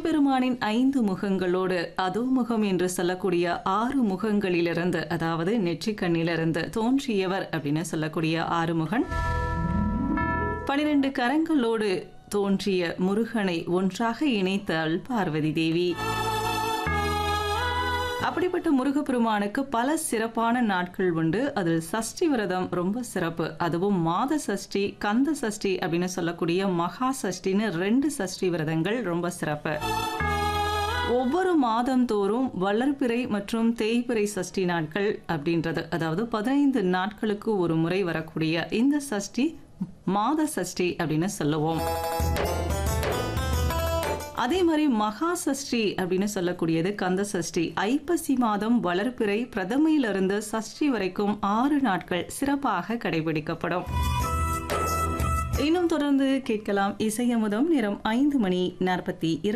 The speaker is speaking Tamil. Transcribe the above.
முருகப்பெருமானின் ஐந்து முகங்களோடு அதோமுகம் என்று சொல்லக்கூடிய ஆறு முகங்களிலிருந்து அதாவது நெற்றிக்கண்ணிலிருந்து தோன்றியவர் அப்படின்னு சொல்லக்கூடிய ஆறுமுகன் பனிரெண்டு கரங்களோடு தோன்றிய முருகனை ஒன்றாக இணைத்தாள் பார்வதி தேவி அப்படிப்பட்ட முருகப்பெருமானுக்கு பல சிறப்பான நாட்கள் உண்டு அதில் சஷ்டி விரதம் ரொம்ப சிறப்பு அதுவும் மாத சஷ்டி கந்த சஷ்டி அப்படின்னு சொல்லக்கூடிய மகா சஷ்டின்னு ரெண்டு சஷ்டி விரதங்கள் ரொம்ப சிறப்பு ஒவ்வொரு மாதம் தோறும் வளர்பிறை மற்றும் தேய்பிறை சஷ்டி நாட்கள் அப்படின்றது அதாவது பதினைந்து நாட்களுக்கு ஒரு முறை வரக்கூடிய இந்த சஷ்டி மாத சஷ்டி அப்படின்னு சொல்லுவோம் அதே மாதிரி மகா சஷ்டி அப்படின்னு சொல்லக்கூடியது கந்த சஷ்டி ஐப்பசி மாதம் வளர்பிறை பிரதமையிலிருந்து சஷ்டி வரைக்கும் ஆறு நாட்கள் சிறப்பாக கடைபிடிக்கப்படும் இன்னும் தொடர்ந்து கேட்கலாம் இசையமுதம் நேரம் ஐந்து மணி நாற்பத்தி